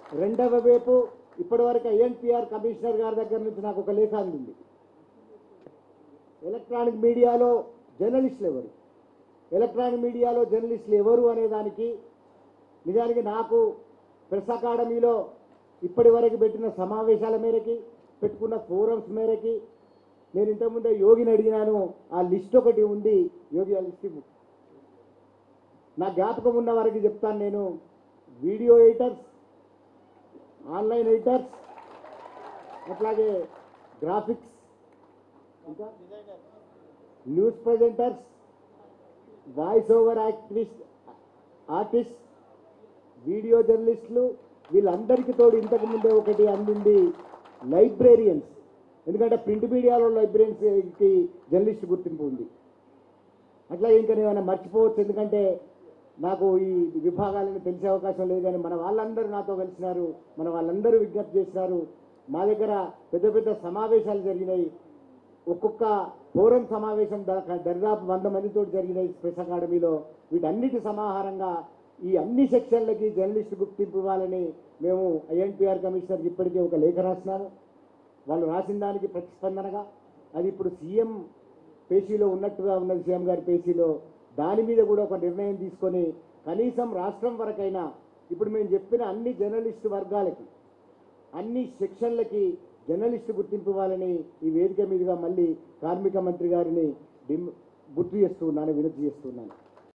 రెండవ వైపు ఇప్పటివరకు ఐఎన్పిఆర్ కమిషనర్ గారి దగ్గర నుంచి నాకు ఒక లేఖ అందింది ఎలక్ట్రానిక్ మీడియాలో జర్నలిస్టులు ఎవరు ఎలక్ట్రానిక్ మీడియాలో జర్నలిస్టులు ఎవరు అనే దానికి నిజానికి నాకు ప్రెస్ అకాడమీలో ఇప్పటి వరకు పెట్టిన సమావేశాల మేరకి పెట్టుకున్న ఫోరమ్స్ మేరకి నేను ఇంతకుముందే యోగిని అడిగినాను ఆ లిస్ట్ ఒకటి ఉంది యోగి ఆ లిస్ట్ ఇవ్వు. నా జ్ఞాపకం ఉన్న వారికి చెప్తాను నేను వీడియో ఎడిటర్స్ ఆన్లైన్ ఎడిటర్స్ అట్లాగే గ్రాఫిక్స్ ఇంకా news presenters voice over activist artist video జర్నలిస్టులు వీళ్ళందరికీ తోడు ఇంతకు ముందే ఒకటి అందింది లైబ్రేరియన్స్ ఎందుకంటే ప్రింట్ మీడియాలో లైబ్రేరియన్స్కి జర్నలిస్ట్ గుర్తింపు ఉంది అట్లా ఇంకా నేను ఏమైనా మర్చిపోవచ్చు ఎందుకంటే నాకు ఈ విభాగాలను తెలిసే అవకాశం లేదు కానీ మన వాళ్ళందరూ నాతో కలిసినారు మన వాళ్ళందరూ విజ్ఞప్తి చేసినారు మా దగ్గర పెద్ద పెద్ద సమావేశాలు జరిగినాయి ఒక్కొక్క ఫోరం సమావేశం దా- దరిదాపు వంద మందితో జరిగినాయి స్పెస్ అకాడమీలో వీటన్నిటి సమాహారంగా ఈ అన్ని సెక్షన్లకి జర్నలిస్ట్ గుర్తింపు ఇవ్వాలని మేము ఐఎన్పిఆర్ కమిషనర్కి ఇప్పటికే ఒక లేఖ రాసినాము వాళ్ళు రాసిన దానికి ప్రతిస్పందనగా అది ఇప్పుడు సీఎం పేషీలో ఉన్నట్టుగా ఉన్నది సీఎం గారి పేషీలో దాని మీద కూడా ఒక నిర్ణయం తీసుకొని కనీసం రాష్ట్రం వరకైనా ఇప్పుడు మేము చెప్పిన అన్ని జర్నలిస్టు వర్గాలకి అన్ని సెక్షన్లకి జర్నలిస్టు గుర్తింపు ఇవ్వాలని ఈ వేదిక మీదుగా మళ్ళీ కార్మిక మంత్రి గారిని డిమ్ గుర్తు చేస్తున్నాను వినతి చేస్తున్నాను